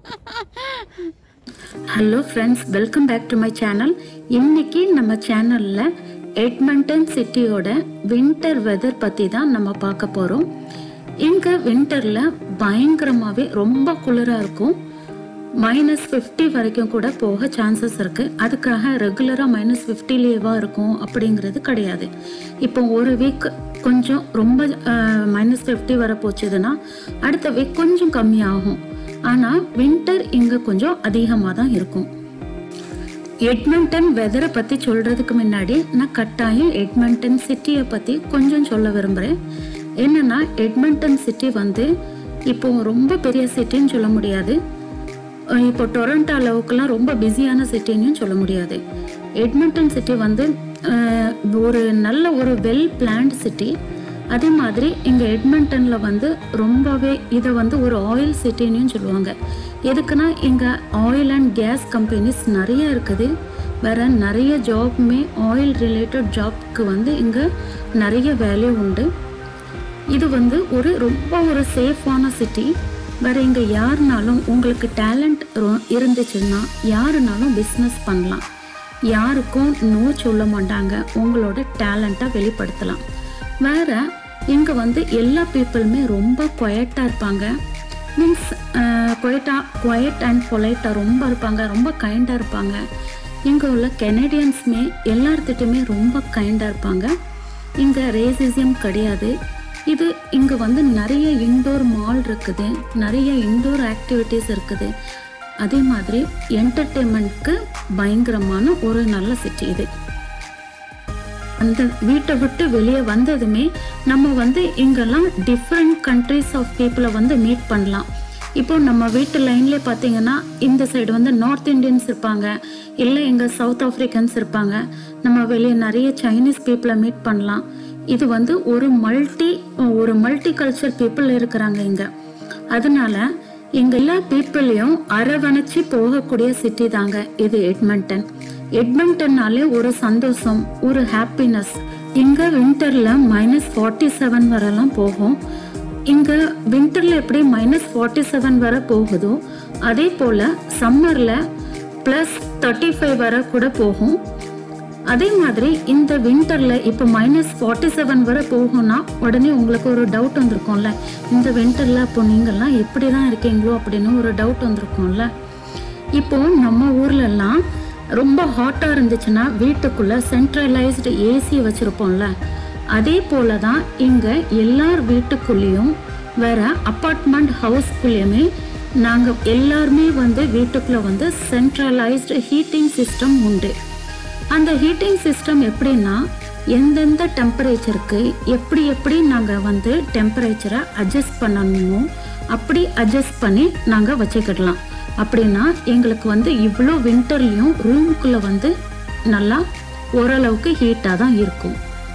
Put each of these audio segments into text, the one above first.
Hello friends welcome back to my channel இன்னைக்கு நம்ம சேனலில் எட்மண்டன் சிட்டியோட வின்டர் வெதர் பற்றி தான் நம்ம பார்க்க போகிறோம் இங்கே வின்டரில் பயங்கரமாகவே ரொம்ப குளிராக இருக்கும் மைனஸ் ஃபிஃப்டி வரைக்கும் கூட போக சான்சஸ் இருக்குது அதுக்காக ரெகுலராக மைனஸ் ஃபிஃப்டிலேயேவாக இருக்கும் அப்படிங்கிறது கிடையாது இப்போ ஒரு வீக் கொஞ்சம் ரொம்ப மைனஸ் ஃபிஃப்டி வர போச்சுதுன்னா அடுத்த வீக் கொஞ்சம் கம்மியாகும் ஆனால் வின்டர் இங்கே கொஞ்சம் அதிகமாக தான் இருக்கும் எட்மண்டன் வெதரை பற்றி சொல்கிறதுக்கு முன்னாடி நான் கட்டாயம் எட்மண்டன் சிட்டியை பற்றி கொஞ்சம் சொல்ல விரும்புகிறேன் என்னன்னா எட்மண்டன் சிட்டி வந்து இப்போ ரொம்ப பெரிய சிட்டின்னு சொல்ல முடியாது அஹ் இப்போ டொரண்டோ அளவுக்குலாம் ரொம்ப பிஸியான சிட்டின்னு சொல்ல முடியாது எட்மண்டன் சிட்டி வந்து அஹ், ஒரு நல்ல ஒரு வெல் பிளான்ட் சிட்டி அதே மாதிரி இங்கே எட்மண்டனில் வந்து ரொம்பவே இதை வந்து ஒரு ஆயில் சிட்டின்னு சொல்லுவாங்க எதுக்குன்னா இங்கே ஆயில் அண்ட் கேஸ் கம்பெனிஸ் நிறைய இருக்குது வேற நிறைய ஜாப்மே ஆயில் ரிலேட்டட் ஜாப்க்கு வந்து இங்கே நிறைய வேல்யூ உண்டு இது வந்து ஒரு ரொம்ப ஒரு சேஃபான சிட்டி வேற இங்கே யாருனாலும் உங்களுக்கு டேலண்ட் இருந்துச்சுன்னா யாருனாலும் பிஸ்னஸ் பண்ணலாம் யாருக்கும் நோ சொல்ல மாட்டாங்க உங்களோட டேலண்ட்டை வெளிப்படுத்தலாம் வேற இங்கே வந்து எல்லா பீப்புளுமே ரொம்ப குவைட்டாக இருப்பாங்க மீன்ஸ் குவைட்டாக குவைட் அண்ட் பொலைட்டாக ரொம்ப இருப்பாங்க ரொம்ப கைண்டாக இருப்பாங்க இங்கே உள்ள கெனடியன்ஸுமே எல்லார்த்திட்டுமே ரொம்ப கைண்டாக இருப்பாங்க இங்கே ரேசிசம் கிடையாது இது இங்கே வந்து நிறைய இன்டோர் மால் இருக்குது நிறைய இன்டோர் ஆக்டிவிட்டீஸ் இருக்குது அதே மாதிரி என்டர்டெயின்மெண்ட்க்கு பயங்கரமான ஒரு நல்ல சிட்டி இது அந்த வீட்டை விட்டு வெளியே வந்ததுமே நம்ம வந்து இங்கெல்லாம் டிஃப்ரெண்ட் கண்ட்ரிஸ் ஆஃப் பீப்புளை வந்து மீட் பண்ணலாம் இப்போ நம்ம வீட்டு லைன்லேயே பார்த்தீங்கன்னா இந்த சைடு வந்து நார்த் இந்தியன்ஸ் இருப்பாங்க இல்லை இங்கே சவுத் ஆஃப்ரிக்கன்ஸ் இருப்பாங்க நம்ம வெளியே நிறைய சைனீஸ் பீப்புளை மீட் பண்ணலாம் இது வந்து ஒரு மல்டி ஒரு மல்டி கல்ச்சர் பீப்புள் இருக்கிறாங்க இங்கே அதனால இங்க எல்லா பீப்புளையும் அரவணைச்சு போகக்கூடிய சிட்டி தாங்க இது எட்மண்டன் எட்மண்டன்னாலே ஒரு சந்தோஷம் ஒரு ஹாப்பினஸ் இங்க வின்டர்ல மைனஸ் ஃபார்ட்டி செவன் வரலாம் போகும் இங்க வின்டர்ல எப்படி மைனஸ் ஃபார்ட்டி செவன் வர போகுதோ அதே போல சம்மர்ல பிளஸ் தேர்ட்டி ஃபைவ் வர கூட போகும் அதே மாதிரி இந்த வின்டர்ல இப்போ மைனஸ் ஃபார்ட்டி செவன் வரை போகும்னா உடனே உங்களுக்கு ஒரு டவுட் வந்திருக்கும்ல இந்த வின்டர்ல அப்போ நீங்கள்லாம் எப்படி தான் இருக்கீங்களோ அப்படின்னு ஒரு டவுட் வந்திருக்கும்ல இப்போ நம்ம ஊர்ல எல்லாம் ரொம்ப ஹாட்டாக இருந்துச்சுன்னா வீட்டுக்குள்ள சென்ட்ரலைஸ்டு ஏசி வச்சிருப்போம்ல அதே போல தான் இங்கே எல்லார் வீட்டுக்குள்ளேயும் வேற அப்பார்ட்மெண்ட் ஹவுஸ்குள்ளேயுமே நாங்கள் எல்லாருமே வந்து வீட்டுக்குள்ள வந்து சென்ட்ரலைஸ்டு ஹீட்டிங் சிஸ்டம் உண்டு அந்த ஹீட்டிங் சிஸ்டம் எப்படின்னா எந்தெந்த டெம்பரேச்சருக்கு எப்படி எப்படி நாங்கள் வந்து டெம்பரேச்சரை அட்ஜஸ்ட் பண்ணணுமோ அப்படி அட்ஜஸ்ட் பண்ணி நாங்கள் வச்சுக்கிடலாம் அப்படின்னா எங்களுக்கு வந்து இவ்வளோ வின்டர்லேயும் ரூமுக்குள்ளே வந்து நல்லா ஓரளவுக்கு ஹீட்டாக தான் இருக்கும்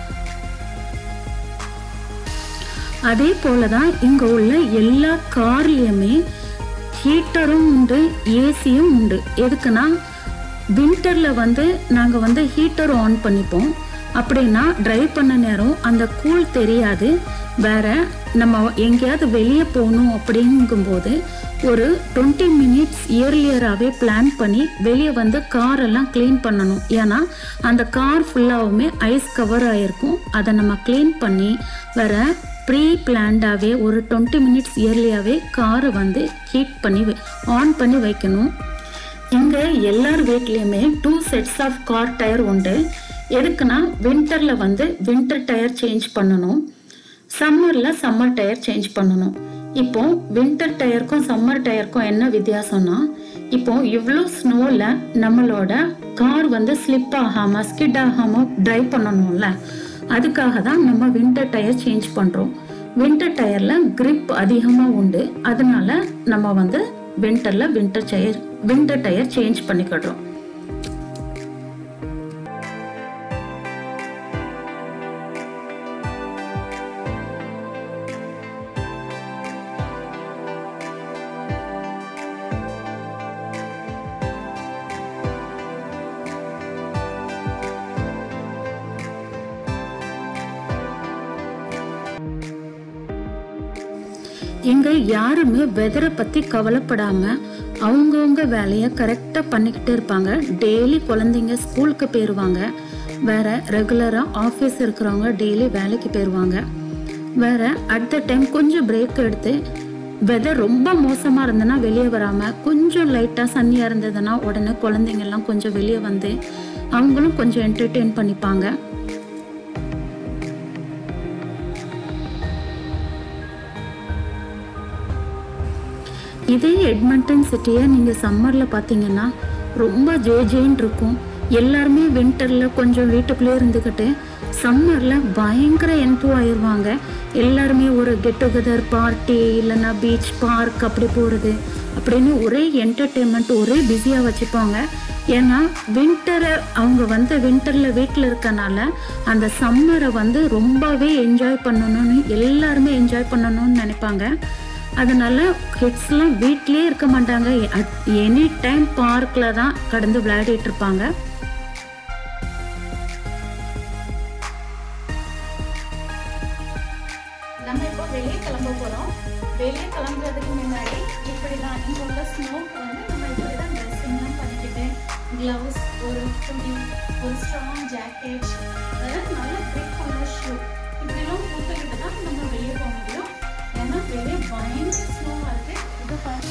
அதே போல தான் இங்கே உள்ள எல்லா கார்லேயுமே ஹீட்டரும் உண்டு ஏசியும் உண்டு எதுக்குன்னா வின்டரில் வந்து நாங்கள் வந்து ஹீட்டர் ஆன் பண்ணிப்போம் அப்படின்னா டிரைவ் பண்ண நேரம் அந்த கூல் தெரியாது வேற நம்ம எங்கேயாவது வெளியே போகணும் அப்படிங்கும்போது ஒரு டுவெண்ட்டி மினிட்ஸ் இயர்லியராகவே பிளான் பண்ணி வெளியே வந்து கார் எல்லாம் க்ளீன் பண்ணணும் ஏன்னா அந்த கார் ஃபுல்லாகவுமே ஐஸ் கவர் ஆகிருக்கும் அதை நம்ம க்ளீன் பண்ணி வேற ப்ரீ பிளான்டாகவே ஒரு டுவெண்ட்டி மினிட்ஸ் இயர்லியாகவே காரை வந்து ஹீட் பண்ணி ஆன் பண்ணி வைக்கணும் இங்க எல்லார் வீட்லயுமே two sets of car tyre உண்டு எதுக்குன்னா வின்டர்ல வந்து வின்டர் டயர் சேஞ்ச் பண்ணணும் சம்மர்ல சம்மர் டயர் சேஞ்ச் பண்ணணும் இப்போ வின்டர் டயருக்கும் சம்மர் டயருக்கும் என்ன வித்தியாசம்னா இப்போ இவ்வளோ ஸ்னோவில் நம்மளோட கார் வந்து ஸ்லிப் ஆகாம ஸ்கிட் ஆகாம டிரைவ் பண்ணணும்ல அதுக்காக தான் நம்ம வின்டர் டயர் சேஞ்ச் பண்றோம் வின்டர் டயர்ல grip அதிகமா உண்டு அதனால நம்ம வந்து வின்டர்ல winter tyre winter tyre change பண்ணிக்கிடுறோம் இங்க யாருமே வெதரை பத்தி கவலைப்படாம அவங்கவுங்க வேலையை கரெக்டாக பண்ணிக்கிட்டே இருப்பாங்க டெய்லி குழந்தைங்க ஸ்கூலுக்கு போயிடுவாங்க வேற ரெகுலராக ஆஃபீஸ் இருக்கிறவங்க டெய்லி வேலைக்கு போயிடுவாங்க வேற அட் த டைம் கொஞ்சம் பிரேக் எடுத்து வெதர் ரொம்ப மோசமாக இருந்ததுன்னா வெளியே வராமல் கொஞ்சம் லைட்டாக சன்னியாக இருந்ததுன்னா உடனே குழந்தைங்கெல்லாம் கொஞ்சம் வெளியே வந்து அவங்களும் கொஞ்சம் என்டர்டெயின் பண்ணிப்பாங்க இதே எட்மண்டன் சிட்டியை நீங்கள் சம்மரில் பார்த்தீங்கன்னா ரொம்ப ஜே ஜேன்னு இருக்கும் எல்லாருமே வின்டரில் கொஞ்சம் வீட்டுக்குள்ளே இருந்துக்கிட்டு சம்மரில் பயங்கர என்டூ ஆயிடுவாங்க எல்லாருமே ஒரு கெட் டுகெதர் பார்ட்டி இல்லைன்னா பீச் பார்க் அப்படி போகிறது அப்படின்னு ஒரே என்டர்டெயின்மெண்ட் ஒரே பிஸியாக வச்சுப்பாங்க ஏன்னா வின்டரை அவங்க வந்து வின்டரில் வீட்டில் இருக்கனால அந்த சம்மரை வந்து ரொம்பவே என்ஜாய் பண்ணணும்னு எல்லாருமே என்ஜாய் பண்ணணும்னு நினைப்பாங்க அதனால கிட்ஸ்லாம் வீட்லயே இருக்க மாட்டாங்க எனி டைம் பார்க்கில் தான் கடந்து விளையாடிட்டு இருப்பாங்க நம்ம இப்போ வெளியே கிளம்ப போகிறோம் வெளியே கிளம்புறதுக்கு முன்னாடி இப்படி தான் இங்கே உள்ள ஸ்னோக்கு வந்து நம்ம இப்படி தான் ட்ரெஸ்ஸிங்லாம் பண்ணிக்கிட்டு க்ளவுஸ் ஒரு துணி ஒரு ஸ்ட்ராங் ஜாக்கெட் நல்ல கிரிப் உள்ள ஷூ இப்படிலாம் போட்டுக்கிட்டு தான் நம்ம வெளியே போக முடியும் ஏன்னா வெளியே பயங்கர ஸ்னோவாக இருக்கு இது பாரு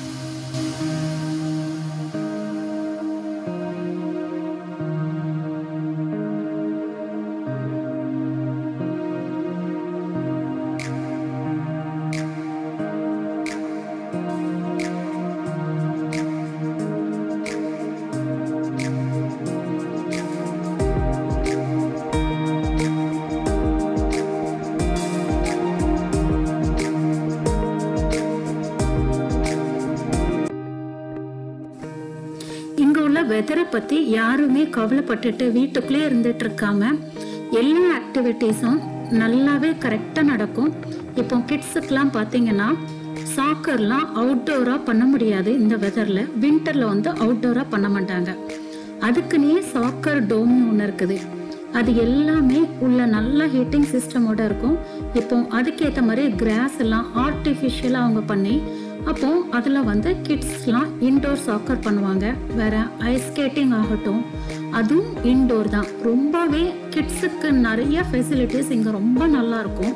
இங்க உள்ள வெதரை பத்தி யாருமே கவலைப்பட்டுட்டு வீட்டுக்குள்ளே இருந்துட்டு இருக்காம எல்லா ஆக்டிவிட்டீஸும் நல்லாவே கரெக்டா நடக்கும் இப்போ கிட்ஸுக்கெல்லாம் பார்த்தீங்கன்னா சாக்கர்லாம் அவுட்டோராக பண்ண முடியாது இந்த வெதரில் வின்டரில் வந்து அவுட்டோராக பண்ண மாட்டாங்க அதுக்குன்னே சாக்கர் டோம்னு ஒன்று இருக்குது அது எல்லாமே உள்ள நல்ல ஹீட்டிங் சிஸ்டமோட இருக்கும் இப்போ அதுக்கேற்ற மாதிரி கிராஸ் எல்லாம் ஆர்டிஃபிஷியலாக அவங்க பண்ணி அப்போ அதில் வந்து கிட்ஸ்லாம் இன்டோர் சாக்கர் பண்ணுவாங்க வேற ஐஸ் ஸ்கேட்டிங் ஆகட்டும் அதுவும் இன்டோர் தான் ரொம்பவே கிட்ஸுக்கு நிறைய ஃபெசிலிட்டிஸ் இங்கே ரொம்ப நல்லா இருக்கும்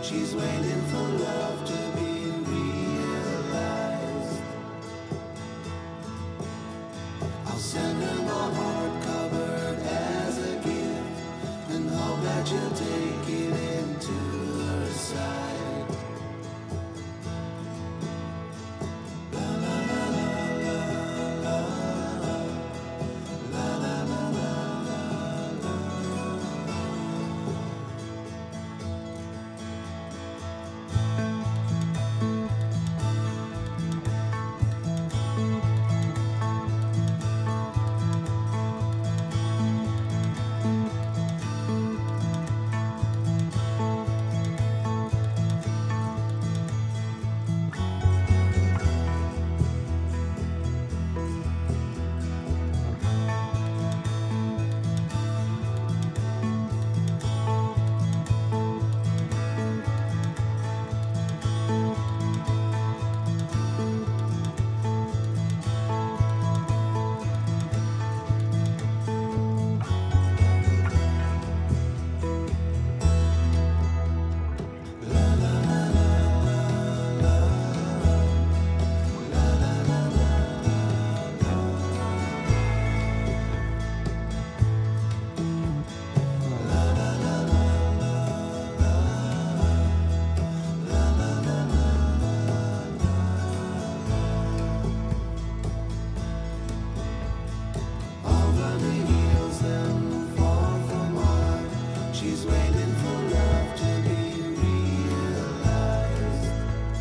She's waiting for love to be realized. I'll send her my heart covered as a gift and hope that you'll take it into her side. Over the hills and far from home, she's waiting for love to be realized.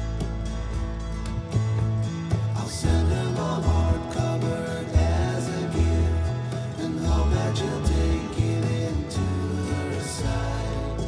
I'll send her my heart covered as a gift and hope that you'll take it into her side.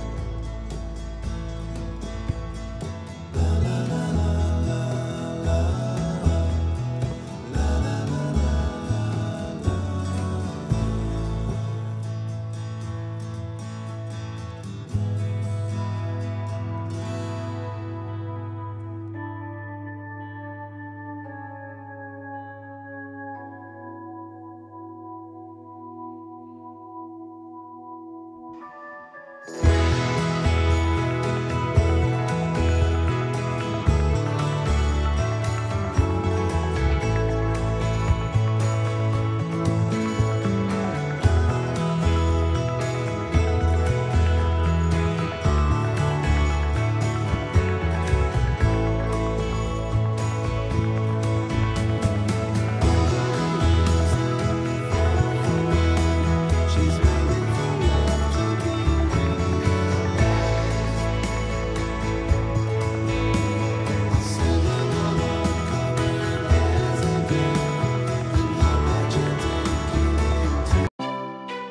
She's waiting for love to be realized. I'll send her my heart covered as a gift and hope that you'll take it into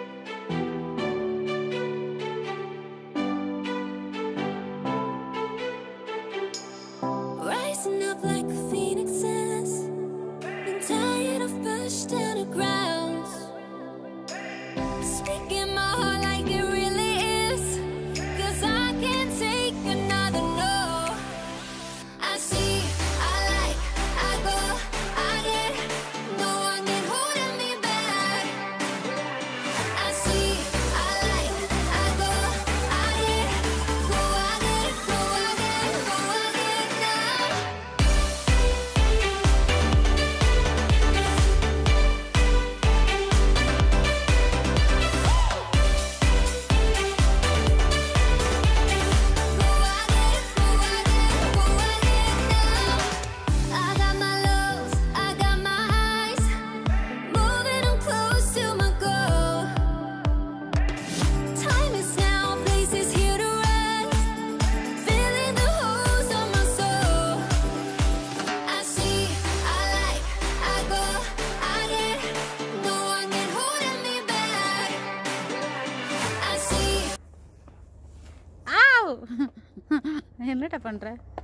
Rising up like phoenixes. Been tired of pushed underground. Speaking my heart like it really is. Cause I can't take another no. I see, I like, I go, I get. No one can hold me back. I see, I like, I go, I get. Go, I get, go, I get, go, I get now. I got my lows, I got my highs, moving on close to my goal. Time is now, place is here to rest, filling the holes on my soul. I see, I like, I go, I get, no one can hold me back. I see. ஆவ் என்னடா பண்ற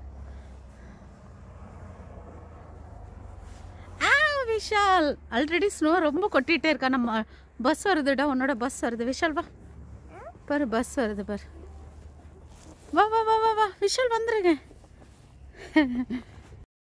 ஆவ் Vishal already snow ரொம்ப கொட்டிகிட்டே இருக்கா நம்ம bus வருதுடா உன்னோட bus வருது விஷால் வா பாரு பஸ் வருது பாரு வா வா வா வா வா விஷால் வந்துருங்க